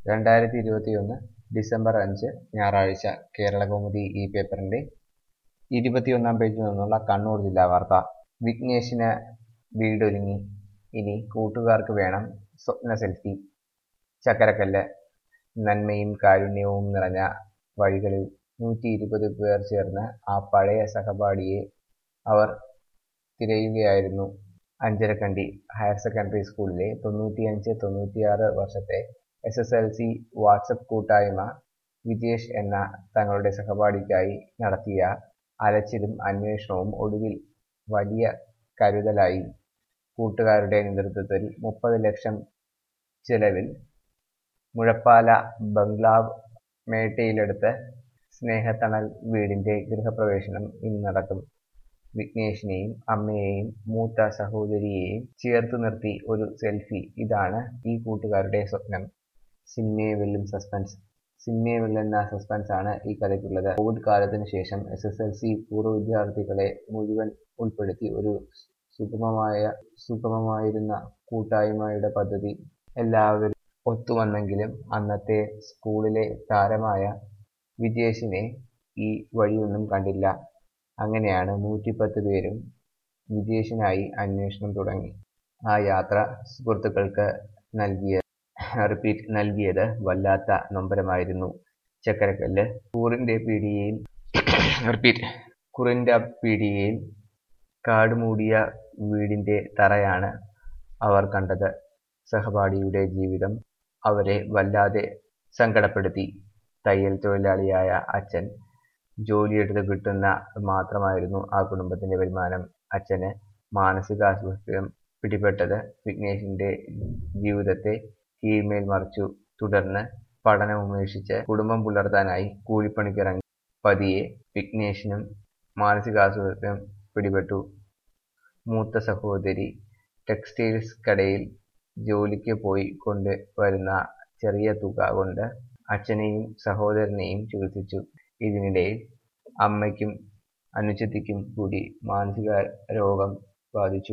രണ്ടായിരത്തി ഇരുപത്തിയൊന്ന് ഡിസംബർ അഞ്ച് ഞായറാഴ്ച കേരളകൗമുദി ഈ പേപ്പറിന്റെ ഇരുപത്തിയൊന്നാം പേജിൽ നിന്നുള്ള കണ്ണൂർ ജില്ലാ വാർത്ത വിഘ്നേഷിന് വീടൊരുങ്ങി ഇനി കൂട്ടുകാർക്ക് വേണം സ്വപ്ന സെൽഫി ചക്കരക്കല്ല് നന്മയും കാരുണ്യവും നിറഞ്ഞ വഴികളിൽ നൂറ്റി ഇരുപത് പേർ ചേർന്ന് ആ പഴയ സഹപാഠിയെ അവർ തിരയുകയായിരുന്നു അഞ്ചരക്കണ്ടി ഹയർ സെക്കൻഡറി സ്കൂളിലെ തൊണ്ണൂറ്റിയഞ്ച് തൊണ്ണൂറ്റിയാറ് വർഷത്തെ S S L C WhatsApp കൂട്ടായ്മ വിജേഷ് എന്ന തങ്ങളുടെ സഹപാഠിക്കായി നടത്തിയ അലച്ചിലും അന്വേഷണവും ഒടുവിൽ വലിയ കരുതലായി കൂട്ടുകാരുടെ നേതൃത്വത്തിൽ മുപ്പത് ലക്ഷം ചെലവിൽ മുഴപ്പാല ബംഗ്ലാവ് മേട്ടയിലെടുത്ത് സ്നേഹത്തണൽ വീടിന്റെ ഗൃഹപ്രവേശനം ഇന്ന് നടക്കും വിഘ്നേഷിനെയും അമ്മയെയും മൂത്ത സഹോദരിയെയും ചേർത്ത് നിർത്തി ഒരു സെൽഫി ഇതാണ് ഈ കൂട്ടുകാരുടെ സ്വപ്നം സിനിമയെ വെല്ലും സസ്പെൻസ് സിനിമയെ വെല്ലുന്ന സസ്പെൻസ് ആണ് ഈ കഥയ്ക്കുള്ളത് കോവിഡ് കാലത്തിന് ശേഷം എസ് എസ് എൽ സി പൂർവ്വ വിദ്യാർത്ഥികളെ മുഴുവൻ ഉൾപ്പെടുത്തി ഒരു സുഗമമായ സുഗമമായിരുന്ന കൂട്ടായ്മയുടെ പദ്ധതി എല്ലാവരും ഒത്തുവന്നെങ്കിലും അന്നത്തെ സ്കൂളിലെ താരമായ വിജേഷിനെ ഈ വഴിയൊന്നും കണ്ടില്ല അങ്ങനെയാണ് നൂറ്റിപ്പത്ത് പേരും വിജേഷിനായി അന്വേഷണം തുടങ്ങി ആ യാത്ര സുഹൃത്തുക്കൾക്ക് നൽകിയ റിപ്പീറ്റ് നൽകിയത് വല്ലാത്ത നൊമ്പരമായിരുന്നു ചക്കരക്കല്ല് കൂറിന്റെ പീടികയിൽ റിപ്പീറ്റ് കുറിന്റെ പീടികയിൽ കാടുമൂടിയ വീടിന്റെ തറയാണ് അവർ കണ്ടത് സഹപാഠിയുടെ ജീവിതം അവരെ വല്ലാതെ സങ്കടപ്പെടുത്തി തയ്യൽ തൊഴിലാളിയായ അച്ഛൻ ജോലിയെടുത്ത് കിട്ടുന്ന മാത്രമായിരുന്നു ആ കുടുംബത്തിന്റെ വരുമാനം അച്ഛന് മാനസികാസ്വാസ്ഥ്യം പിടിപെട്ടത് വിഘ്നേഷിന്റെ ജീവിതത്തെ കീഴ്മേൽ മറിച്ചു തുടർന്ന് പഠനം ഉപേക്ഷിച്ച് കുടുംബം പുലർത്താനായി കൂലിപ്പണിക്കിറങ്ങി പതിയെ വിഘ്നേഷിനും മാനസികാസ്വാസ്ഥ്യം പിടിപെട്ടു മൂത്ത സഹോദരി ടെക്സ്റ്റൈൽസ് കടയിൽ ജോലിക്ക് പോയി കൊണ്ട് വരുന്ന ചെറിയ തുക കൊണ്ട് അച്ഛനെയും സഹോദരനെയും ചികിത്സിച്ചു ഇതിനിടയിൽ അമ്മയ്ക്കും അനുജത്തിക്കും കൂടി മാനസിക രോഗം ബാധിച്ചു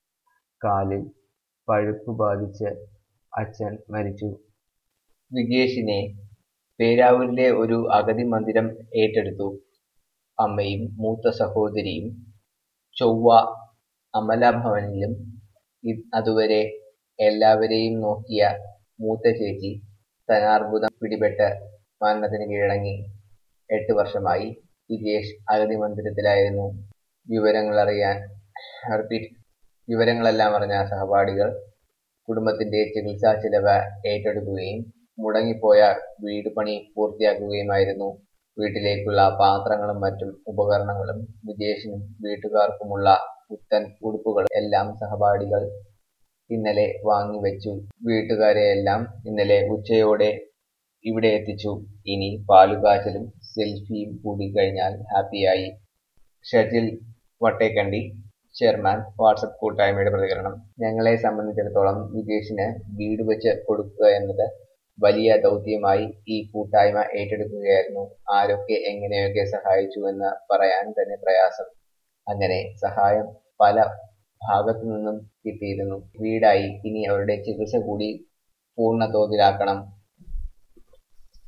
കാലിൽ പഴുപ്പ് ബാധിച്ച് അച്ഛൻ മരിച്ചു വിജേഷിനെ പേരാവൂരിലെ ഒരു അഗതി മന്ദിരം ഏറ്റെടുത്തു അമ്മയും മൂത്ത സഹോദരിയും ചൊവ്വ അമലാഭവനിലും അതുവരെ എല്ലാവരെയും നോക്കിയ മൂത്ത ചേച്ചി ധനാർബുദം പിടിപെട്ട് മരണത്തിന് കീഴടങ്ങി എട്ട് വർഷമായി വിജേഷ് അഗതി മന്ദിരത്തിലായിരുന്നു വിവരങ്ങൾ അറിയാൻ റിപ്പീറ്റ് വിവരങ്ങളെല്ലാം അറിഞ്ഞ സഹപാഠികൾ കുടുംബത്തിന്റെ ചികിത്സാ ചിലവ് ഏറ്റെടുക്കുകയും മുടങ്ങിപ്പോയ വീട് പണി പൂർത്തിയാക്കുകയുമായിരുന്നു വീട്ടിലേക്കുള്ള പാത്രങ്ങളും മറ്റും ഉപകരണങ്ങളും വിജേഷിനും വീട്ടുകാർക്കുമുള്ള പുത്തൻ ഉടുപ്പുകൾ എല്ലാം സഹപാഠികൾ ഇന്നലെ വാങ്ങിവെച്ചു വീട്ടുകാരെയെല്ലാം ഇന്നലെ ഉച്ചയോടെ ഇവിടെ എത്തിച്ചു ഇനി പാലുകാച്ചലും സെൽഫിയും കൂടി കഴിഞ്ഞാൽ ഹാപ്പിയായി ഷജിൽ വട്ടേക്കണ്ടി ചെയർമാൻ വാട്സപ്പ് കൂട്ടായ്മയുടെ പ്രതികരണം ഞങ്ങളെ സംബന്ധിച്ചിടത്തോളം വിജേഷിന് വീട് വെച്ച് കൊടുക്കുക എന്നത് വലിയ ദൗത്യമായി ഈ കൂട്ടായ്മ ഏറ്റെടുക്കുകയായിരുന്നു ആരൊക്കെ എങ്ങനെയൊക്കെ സഹായിച്ചു എന്ന് പറയാൻ തന്നെ പ്രയാസം അങ്ങനെ സഹായം പല ഭാഗത്തു നിന്നും കിട്ടിയിരുന്നു വീടായി ഇനി അവരുടെ ചികിത്സ കൂടി പൂർണ്ണ തോതിലാക്കണം